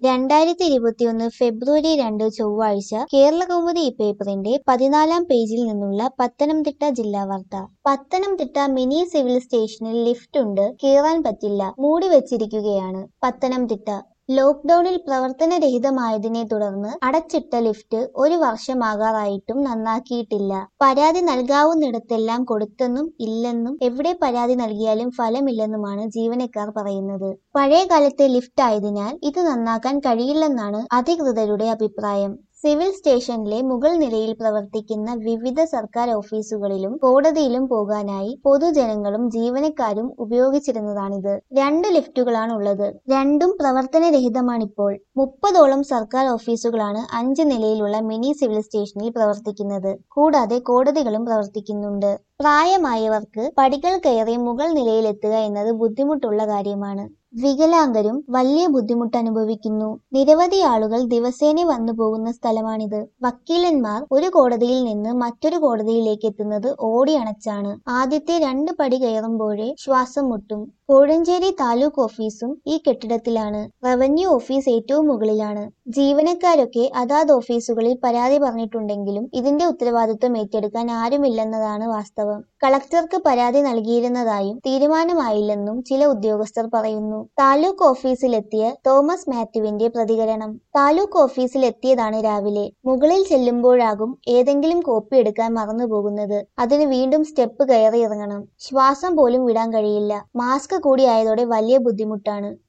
രണ്ടായിരത്തി ഇരുപത്തിയൊന്ന് ഫെബ്രുവരി രണ്ട് ചൊവ്വാഴ്ച കേരളകൗമുദി പേപ്പറിന്റെ പതിനാലാം പേജിൽ നിന്നുള്ള പത്തനംതിട്ട ജില്ലാ വാർത്ത പത്തനംതിട്ട മിനി സിവിൽ സ്റ്റേഷനിൽ ലിഫ്റ്റ് ഉണ്ട് കയറാൻ പറ്റില്ല മൂടി വെച്ചിരിക്കുകയാണ് പത്തനംതിട്ട ലോക്ഡൌണിൽ പ്രവർത്തനരഹിതമായതിനെ തുടർന്ന് അടച്ചിട്ട ലിഫ്റ്റ് ഒരു വർഷമാകാറായിട്ടും നന്നാക്കിയിട്ടില്ല പരാതി നൽകാവുന്നിടത്തെല്ലാം കൊടുത്തെന്നും ഇല്ലെന്നും എവിടെ പരാതി നൽകിയാലും ഫലമില്ലെന്നുമാണ് ജീവനക്കാർ പറയുന്നത് പഴയ കാലത്തെ ലിഫ്റ്റ് ആയതിനാൽ ഇത് നന്നാക്കാൻ കഴിയില്ലെന്നാണ് അധികൃതരുടെ അഭിപ്രായം സിവിൽ സ്റ്റേഷനിലെ മുകൾ നിലയിൽ പ്രവർത്തിക്കുന്ന വിവിധ സർക്കാർ ഓഫീസുകളിലും കോടതിയിലും പോകാനായി പൊതുജനങ്ങളും ജീവനക്കാരും ഉപയോഗിച്ചിരുന്നതാണിത് രണ്ട് ലിഫ്റ്റുകളാണ് ഉള്ളത് രണ്ടും പ്രവർത്തനരഹിതമാണിപ്പോൾ മുപ്പതോളം സർക്കാർ ഓഫീസുകളാണ് അഞ്ച് നിലയിലുള്ള മിനി സിവിൽ സ്റ്റേഷനിൽ പ്രവർത്തിക്കുന്നത് കൂടാതെ കോടതികളും പ്രവർത്തിക്കുന്നുണ്ട് പ്രായമായവർക്ക് പടികൾ കയറി മുകൾ നിലയിലെത്തുക എന്നത് ബുദ്ധിമുട്ടുള്ള കാര്യമാണ് വികലാംഗരും വലിയ ബുദ്ധിമുട്ട് അനുഭവിക്കുന്നു നിരവധി ആളുകൾ ദിവസേന വന്നു പോകുന്ന സ്ഥലമാണിത് വക്കീലന്മാർ ഒരു കോടതിയിൽ നിന്ന് മറ്റൊരു കോടതിയിലേക്ക് എത്തുന്നത് ഓടി അണച്ചാണ് ആദ്യത്തെ രണ്ട് പടി കയറുമ്പോഴേ ശ്വാസം മുട്ടും കോഴഞ്ചേരി താലൂക്ക് ഓഫീസും ഈ കെട്ടിടത്തിലാണ് റവന്യൂ ഓഫീസ് ഏറ്റവും മുകളിലാണ് ജീവനക്കാരൊക്കെ അതാത് ഓഫീസുകളിൽ പരാതി പറഞ്ഞിട്ടുണ്ടെങ്കിലും ഇതിന്റെ ഉത്തരവാദിത്വം ഏറ്റെടുക്കാൻ ആരുമില്ലെന്നതാണ് വാസ്തവം കളക്ടർക്ക് പരാതി നൽകിയിരുന്നതായും തീരുമാനമായില്ലെന്നും ചില ഉദ്യോഗസ്ഥർ പറയുന്നു താലൂക്ക് ഓഫീസിലെത്തിയ തോമസ് മാത്യുവിന്റെ പ്രതികരണം താലൂക്ക് ഓഫീസിൽ എത്തിയതാണ് രാവിലെ മുകളിൽ ചെല്ലുമ്പോഴാകും ഏതെങ്കിലും കോപ്പി എടുക്കാൻ മറന്നുപോകുന്നത് അതിന് വീണ്ടും സ്റ്റെപ്പ് കയറി ഇറങ്ങണം ശ്വാസം പോലും വിടാൻ കഴിയില്ല മാസ്ക് കൂടി ആയതോടെ വലിയ ബുദ്ധിമുട്ടാണ്